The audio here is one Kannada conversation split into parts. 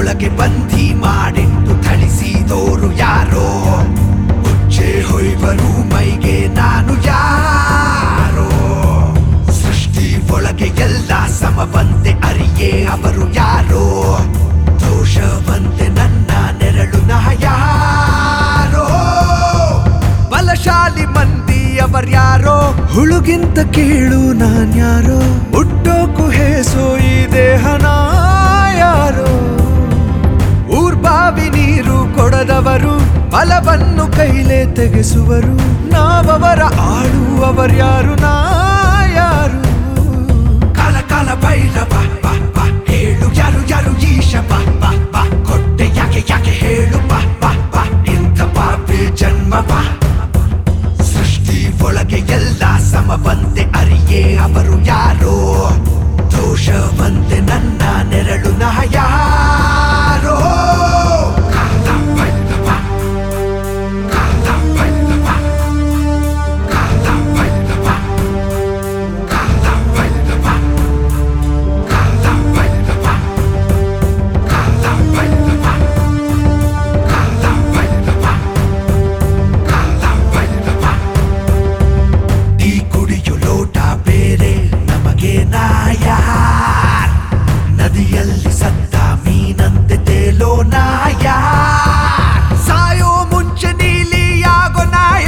ಒಳಗೆ ಬಂಧಿ ಮಾಡಿಟ್ಟು ಥಳಿಸಿದೋರು ಯಾರೋ ಉಚ್ಚೆ ಹೊಯ್ಬರು ಮೈಗೆ ನಾನು ಯಾರೋ ಸೃಷ್ಟಿ ಒಳಗೆ ಎಲ್ಲ ಸಮವಂತೆ ಅರಿಯೇ ಅವರು ಯಾರೋ ದೋಷವಂತೆ ನನ್ನ ನೆರಳು ನಾ ಯಾರೋ ಬಲಶಾಲಿ ಮಂದಿ ಅವರ್ಯಾರೋ ಹುಳುಗಿಂತ ಕೀಳು ನಾನ್ಯಾರೋ ಹುಟ್ಟೋಕು ಹೇಸೋ ಈ ದೇಹನ ಯಾರೋ ಊರ್ಬಾವಿ ನೀರು ಕೊಡದವರು ಫಲವನ್ನು ಕೈಲೇ ತೆಗೆಸುವರು ನಾವವರ ಆಳುವವರ್ಯಾರು ನಾ ಯಾರು ಕಾಲ ಕಾಲ ಭೈರವ ಬಾ ಬಾ ಹೇಳು ಯಾರು ಯಾರು ಈಶ ಬಾ ಬಾ ಬಾ ಕೊಟ್ಟೆ ಯಾಕೆ ಯಾಕೆ ಹೇಳು ಬಾ ಬಾ ಬಾ ಇಂಥ ಪಾಪಿ ಜನ್ಮ ಬಾ ಸೃಷ್ಟಿ ಒಳಗೆ ಎಲ್ಲ ಸಮವಂತೆ ಅರಿಯೇ ಅವರು ಯಾರೋ ದೋಷವಂತೆ ನನ್ನ ನೆರಳು ನಾ ಯಾರೋ ಕಾಲ ಭೈರವ ಕಾಲ ಭೈರವ ಕಾಲ ಭೈರವ ಕಾಲ ಭೈರವ ಕಾಲ ಭೈರವ ಕಾಲ ಭೈರವ ಕಾಲ ಭೈರವ ಕಾಲ ಭೈರವ ಟೀ ಕುಡಿಯು ಲೋಟ ಬೇರೆ ನಮಗೆ ನಾಯಾರ್ ನದಿಯಲ್ಲಿ ಸತ್ತ ಮೀನಂತೆ ತೇಲೋ ನಾಯಾರ್ ಸಾಯೋ ಮುಂಚೆ ನೀಲಿಯಾಗೋ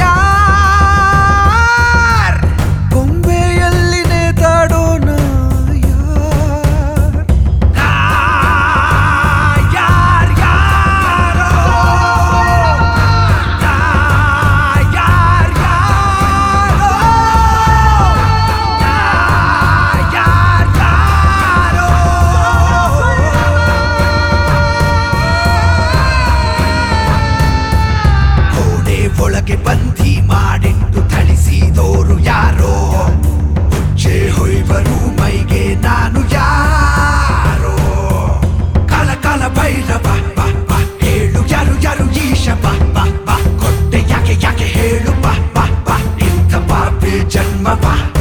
ನಾಯಾರ್ ಗೊಂಬೆಯಲ್ಲಿ ನೇತಾಡೋ ನಾಯಾರ್ ನಾಯಾರ್ ಯಾರೋ ನಾಯಾರ್ ಯಾರೋ ನಾಯಾರ್ ಯಾರೋ ಕೋಣೆ ಒಳಗೆ ಬಂಧಿ ಮಾಡಿಟ್ಟು ಥಳಿಸಿದೋರು ಯಾರೋ ಉಚ್ಚೆ ಹೊಯ್ಬರು ಮೈಗೆ ನಾನು ಯಾರೋ ಕಾಲ ಕಾಲ ಭೈರವ ಬಾ ಬಾ ಹೇಳು ಯಾರು ಯಾರು ಈಶ ಬಾ ಬಾ ಬಾ ಕೊಟ್ಟೆ ಯಾಕೆ ಯಾಕೆ ಹೇಳು ಬಾ ಬಾ ಬಾ ಇಂಥ ಪಾಪಿ ಜನ್ಮ ಬಾ